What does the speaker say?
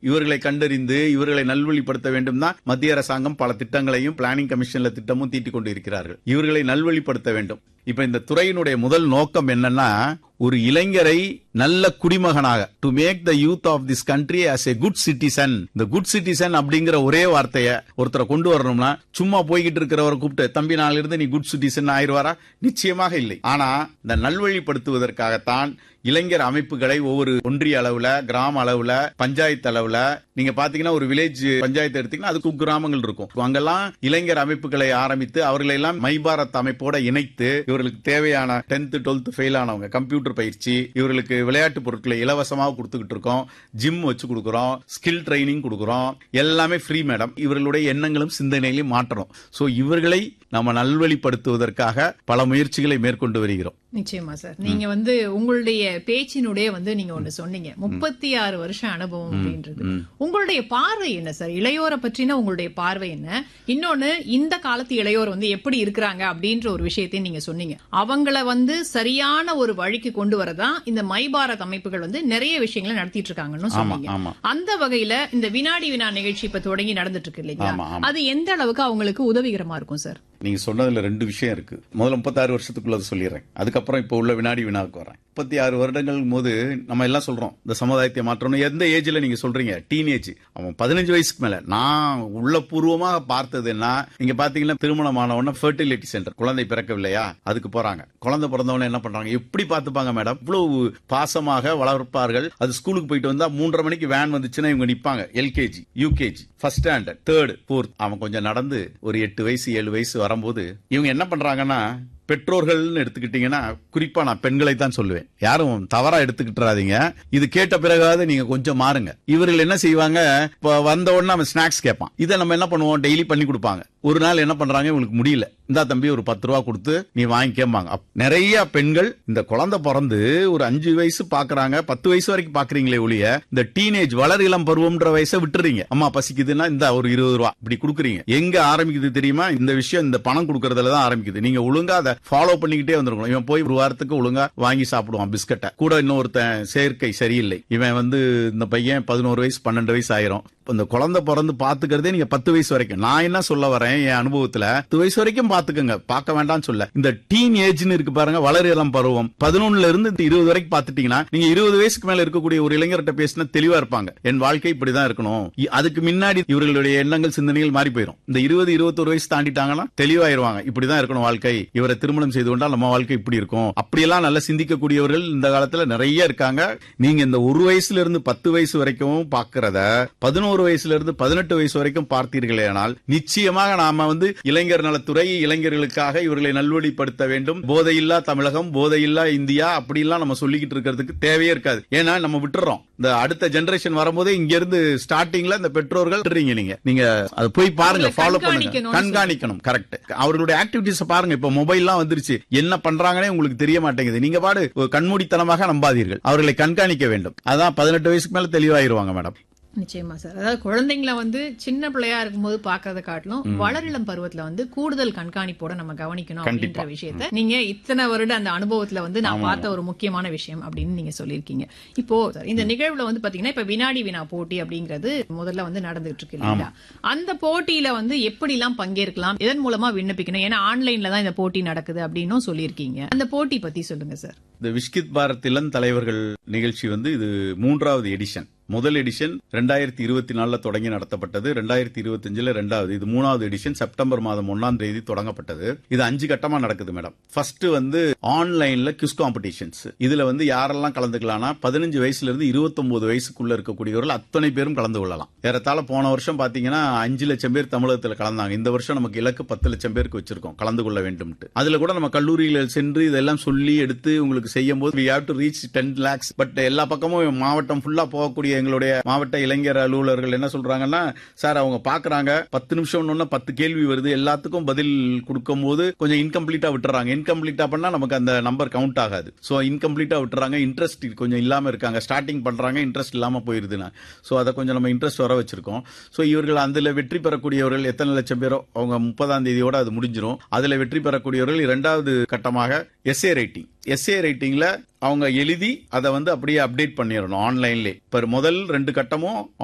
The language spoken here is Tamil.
இவர்களை கண்டறிந்து இவர்களை நல்வழிப்படுத்த வேண்டும் தான் மத்திய அரசாங்கம் பல திட்டங்களையும் பிளானிங் கமிஷன்ல திட்டமும் தீட்டிக் கொண்டு இருக்கிறார்கள் இவர்களை நல்வழிப்படுத்த வேண்டும் இப்ப இந்த துறையினுடைய முதல் நோக்கம் என்னன்னா ஒரு இளைஞரை நல்ல குடிமகனாக to make the youth of this country as a good citizen இந்த குட் சிட்டிசன் அப்படிங்கிற ஒரே வார்த்தைய ஒருத்தரை கொண்டு வரணும்னா சும்மா போய்கிட்டு இருக்கிறவரை கூப்பிட்டு தம்பி நாளிலிருந்து இருந்து நீ குட் சிட்டிசன் ஆயிடுவாரா நிச்சயமாக இல்லை ஆனா இந்த நல்வழிப்படுத்துவதற்காகத்தான் இளைஞர் அமைப்புகளை ஒவ்வொரு ஒன்றிய அளவுல கிராம அளவுல பஞ்சாயத்து அளவுல நீங்க பாத்தீங்கன்னா ஒரு வில்லேஜ் பஞ்சாயத்து எடுத்தீங்கன்னா அதுக்கு கிராமங்கள் இருக்கும் அங்கெல்லாம் இளைஞர் அமைப்புகளை ஆரம்பித்து அவர்களை எல்லாம் மை பாரத் அமைப்போட இணைத்து இவர்களுக்கு தேவையான டென்த் டுவெல்த் ஃபெயில் ஆனவங்க கம்ப்யூட்டர் பயிற்சி இவர்களுக்கு விளையாட்டு பொருட்களை இலவசமாக கொடுத்துக்கிட்டு இருக்கோம் ஜிம் வச்சு கொடுக்குறோம் ஸ்கில் ட்ரைனிங் கொடுக்குறோம் எல்லாமே ஃப்ரீ மேடம் இவர்களுடைய எண்ணங்களும் சிந்தனைகளையும் மாற்றணும் சோ இவர்களை நம்ம நல்வழிப்படுத்துவதற்காக பல முயற்சிகளை மேற்கொண்டு வருகிறோம் நிச்சயமா சார் நீங்க வந்து உங்களுடைய பேச்சினுடைய வந்து நீங்க ஒண்ணு சொன்னீங்க முப்பத்தி ஆறு வருஷம் அனுபவம் அப்படின்றது உங்களுடைய பார்வை என்ன சார் இளையோரை பற்றின உங்களுடைய பார்வை என்ன இன்னொன்னு இந்த காலத்து இளையோர் வந்து எப்படி இருக்கிறாங்க அப்படின்ற ஒரு விஷயத்தையும் நீங்க சொன்னீங்க அவங்கள வந்து சரியான ஒரு வழிக்கு கொண்டு வரதான் இந்த மை பாரத் அமைப்புகள் வந்து நிறைய விஷயங்களை நடத்திட்டு இருக்காங்கன்னு சொன்னீங்க ஆமா. அந்த வகையில இந்த வினாடி வினா நிகழ்ச்சி இப்ப தொடங்கி நடந்துட்டு இருக்கு இல்லைங்களா ஆமா, ஆமா. அது எந்த அளவுக்கு அவங்களுக்கு உதவிகரமா இருக்கும் சார் நீங்க சொன்னதுல ரெண்டு விஷயம் இருக்கு முதல்ல முப்பத்தாறு வருஷத்துக்குள்ள அதை சொல்லிடுறேன் அதுக்கப்புறம் இப்போ உள்ள வினாடி வினாவுக்கு வரேன் முப்பத்தி ஆறு வருடங்கள் போது நம்ம எல்லாம் சொல்றோம் இந்த சமுதாயத்தை மாற்றணும் எந்த ஏஜ்ல நீங்க சொல்றீங்க டீனேஜ் அவன் பதினஞ்சு வயசுக்கு மேல நான் உள்ள பூர்வமாக பார்த்தது என்ன நீங்க பாத்தீங்கன்னா திருமணமான உடனே ஃபெர்டிலிட்டி சென்டர் குழந்தை பிறக்கவில்லையா அதுக்கு போறாங்க குழந்தை பிறந்தவன என்ன பண்றாங்க எப்படி பார்த்துப்பாங்க மேடம் இவ்வளவு பாசமாக வளர்ப்பார்கள் அது ஸ்கூலுக்கு போயிட்டு வந்தா மூன்றரை மணிக்கு வேன் வந்துச்சுன்னா இவங்க நிப்பாங்க LKG UKG first standard third fourth அவன் கொஞ்சம் நடந்து ஒரு எட்டு வயசு ஏழு வயசு வரும்போது இவங்க என்ன பண்றாங்கன்னா பெற்றோர்கள்னு எடுத்துக்கிட்டீங்கன்னா குறிப்பா நான் பெண்களை தான் சொல்லுவேன் யாரும் தவறா எடுத்துக்கிட்டுறாதீங்க இது கேட்ட பிறகாவது நீங்க கொஞ்சம் மாறுங்க இவர்கள் என்ன செய்வாங்க இப்ப வந்த உடனே அவன் ஸ்நாக்ஸ் கேட்பான் இதை நம்ம என்ன பண்ணுவோம் டெய்லி பண்ணி கொடுப்பாங்க ஒரு நாள் என்ன பண்றாங்க இவங்களுக்கு முடியல இந்தா தம்பி ஒரு பத்து ரூபா கொடுத்து நீ வாங்கிக்கம்பாங்க அப்ப நிறைய பெண்கள் இந்த குழந்தை பிறந்து ஒரு அஞ்சு வயசு பாக்குறாங்க பத்து வயசு வரைக்கும் பாக்குறீங்களே ஒழிய இந்த டீனேஜ் வளர் இளம் பருவம்ன்ற வயசை விட்டுறீங்க அம்மா பசிக்குதுன்னா இந்த ஒரு இருபது ரூபா இப்படி கொடுக்குறீங்க எங்க ஆரம்பிக்குது தெரியுமா இந்த விஷயம் இந்த பணம் கொடுக்கறதுல தான் ஆரம்பிக்குது நீங்க ஒழுங்கா அதை ஃபாலோ பண்ணிக்கிட்டே வந்துருக்கணும் இவன் போய் ஒரு வாரத்துக்கு ஒழுங்கா வாங்கி சாப்பிடுவான் பிஸ்கட்டை கூட இன்னொருத்தன் சேர்க்கை சரியில்லை இவன் வந்து இந்த பையன் பதினோரு வயசு பன்னெண்டு வயசு ஆயிரும் இப்ப இந்த குழந்தை பிறந்து பாத்துக்கிறதே நீங்க பத்து வயசு வரைக்கும் நான் என்ன சொல்ல வரேன் என் அனுபவத்துல பத்து வயசு வரைக்கும் பாத்துக்கங்க பார்க்க வேண்டாம்னு சொல்ல இந்த டீன் ஏஜ்னு இருக்கு பாருங்க வளர் இளம் பருவம் பதினொன்னுல இருந்து இந்த இருபது வரைக்கும் பாத்துட்டீங்கன்னா நீங்க இருபது வயசுக்கு மேல இருக்கக்கூடிய ஒரு இளைஞர்கிட்ட பேசினா தெளிவா இருப்பாங்க என் வாழ்க்கை இப்படிதான் இருக்கணும் இ- அதுக்கு முன்னாடி இவர்களுடைய எண்ணங்கள் சிந்தனைகள் மாறி போயிடும் இந்த இருபது இருபத்தொரு வயசு தாண்டிட்டாங்கன்னா தெளிவாயிருவாங்க இப்படிதான் இருக்கணும் வாழ்க்கை இவரை திருமணம் செய்து கொண்டால் நம்ம வாழ்க்கை இப்படி இருக்கும் அப்படியெல்லாம் நல்லா சிந்திக்கக்கூடியவர்கள் இந்த காலத்துல நிறைய இருக்காங்க நீங்க இந்த ஒரு வயசுல இருந்து பத்து வயசு வரைக்கும் பாக்குறத பதினோரு வயசுல இருந்து பதினெட்டு வயசு வரைக்கும் பார்த்தீர்களேனால் நிச்சயமாக நாம வந்து இளைஞர் நலத்துறை இளைஞர்களுக்காக இவர்களை நல்வழிப்படுத்த வேண்டும் போதையில்லா தமிழகம் போதையில்லா இந்தியா அப்படிலாம் நம்ம சொல்லிக்கிட்டு இருக்கிறதுக்கு தேவையே இருக்காது ஏன்னா நம்ம விட்டுறோம் இந்த அடுத்த ஜெனரேஷன் வரும்போதே இங்க இருந்து ஸ்டார்டிங்ல இந்த பெற்றோர்கள் விட்டுறீங்க நீங்க நீங்க அது போய் பாருங்க அவங்களை ஃபாலோ பண்ணுங்க கண்காணிக்கணும்னு கண்காணிக்கணும் கரெக்ட் அவர்களுடைய ஆக்டிவிட்டிஸ் பாருங்க இப்ப மொபைல்லாம் வந்துருச்சு என்ன பண்றாங்கன்னே உங்களுக்கு தெரிய மாட்டேங்குது நீங்க பாடு ஒரு கண்மூடித்தனமாக நம்பாதீர்கள் அவர்களை கண்காணிக்க வேண்டும் அதான் பதினெட்டு வயசுக்கு மேல தெளிவாயிருவாங்க மேடம் நிச்சயமா சார் அதாவது குழந்தைங்கள வந்து சின்ன பிள்ளையா இருக்கும்போது பாக்குறத காட்டிலும் வளரிளம் பருவத்துல வந்து கூடுதல் கண்காணிப்போட நம்ம கவனிக்கணும் அப்படின்ற கண்டிப்பா. விஷயத்த நீங்க இத்தனை வருட அந்த அனுபவத்துல வந்து நான் பார்த்த ஒரு முக்கியமான விஷயம் அப்படின்னு நீங்க சொல்லியிருக்கீங்க இப்போ சார் இந்த நிகழ்வுல வந்து பாத்தீங்கன்னா இப்ப வினாடி வினா போட்டி அப்படிங்கிறது முதல்ல வந்து நடந்துட்டு இருக்கு இல்லைங்களா அந்த போட்டியில வந்து எப்படி எல்லாம் பங்கேற்கலாம் இதன் மூலமா விண்ணப்பிக்கணும் ஏன்னா ஆன்லைன்ல தான் இந்த போட்டி நடக்குது அப்படின்னும் சொல்லியிருக்கீங்க அந்த போட்டி பத்தி சொல்லுங்க சார் இந்த விஷ்கித் பாரத் இளம் தலைவர்கள் நிகழ்ச்சி வந்து இது மூன்றாவது எடிஷன் முதல் எடிஷன் ரெண்டாயிரத்தி இருபத்தி நாலுல தொடங்கி நடத்தப்பட்டது ரெண்டாயிரத்தி இருபத்தஞ்சுல ரெண்டாவது இது மூணாவது எடிஷன் செப்டம்பர் மாதம் ஒன்னாம் தேதி தொடங்கப்பட்டது இது அஞ்சு கட்டமா நடக்குது மேடம் ஃபர்ஸ்ட் வந்து ஆன்லைன்ல கிஸ் காம்படிஷன்ஸ் இதுல வந்து யாரெல்லாம் கலந்துக்கலாம்னா பதினஞ்சு வயசுல இருந்து 29 வயசுக்குள்ள இருக்கக்கூடியவர்கள் அத்தனை பேரும் கலந்து கொள்ளலாம் ஏறத்தாழ போன வருஷம் பாத்தீங்கன்னா அஞ்சு லட்சம் பேர் தமிழகத்துல கலந்தாங்க இந்த வருஷம் நமக்கு இலக்கு பத்து லட்சம் பேருக்கு வச்சிருக்கோம் கலந்து கொள்ள வேண்டும்ட்டு அதுல கூட நம்ம கல்லூரிகளில் சென்று இதெல்லாம் சொல்லி எடுத்து உங்களுக்கு செய்யும் போது we have to reach ten lakhs but எல்லா பக்கமும் மாவட்டம் ஃபுல்லா போகக்கூடிய எங்களுடைய மாவட்ட இளைஞர் அலுவலர்கள் என்ன சொல்றாங்கன்னா சார் அவங்க பாக்குறாங்க பத்து நிமிஷம் ஒன்னு பத்து கேள்வி வருது எல்லாத்துக்கும் பதில் கொடுக்கும் போது கொஞ்சம் இன்கம்ப்ளீட்டா விட்டுறாங்க இன்கம்ப்ளீட்டா பண்ணா நமக்கு அந்த நம்பர் கவுண்ட் ஆகாது சோ இன்கம்ப்ளீட்டா விட்டுறாங்க இன்ட்ரெஸ்ட் கொஞ்சம் இல்லாம இருக்காங்க ஸ்டார்டிங் பண்றாங்க இன்ட்ரெஸ்ட் இல்லாம போயிருதுன்னா சோ அதை கொஞ்சம் நம்ம இன்ட்ரெஸ்ட் வர வச்சிருக்கோம் சோ இவர்கள் அதுல வெற்றி பெறக்கூடியவர்கள் எத்தனை லட்சம் பேரோ அவங்க முப்பதாம் தேதியோட அது முடிஞ்சிரும் அதுல வெற்றி பெறக்கூடியவர்கள் இரண்டாவது கட்டமாக எஸ்ஏ ரைட்டிங் எஸ்ஏ ரைட்டிங்ல அவங்க எழுதி அதை வந்து அப்படியே அப்டேட் பண்ணிடணும் ஆன்லைன்ல இப்ப முதல் ரெண்டு கட்டமும்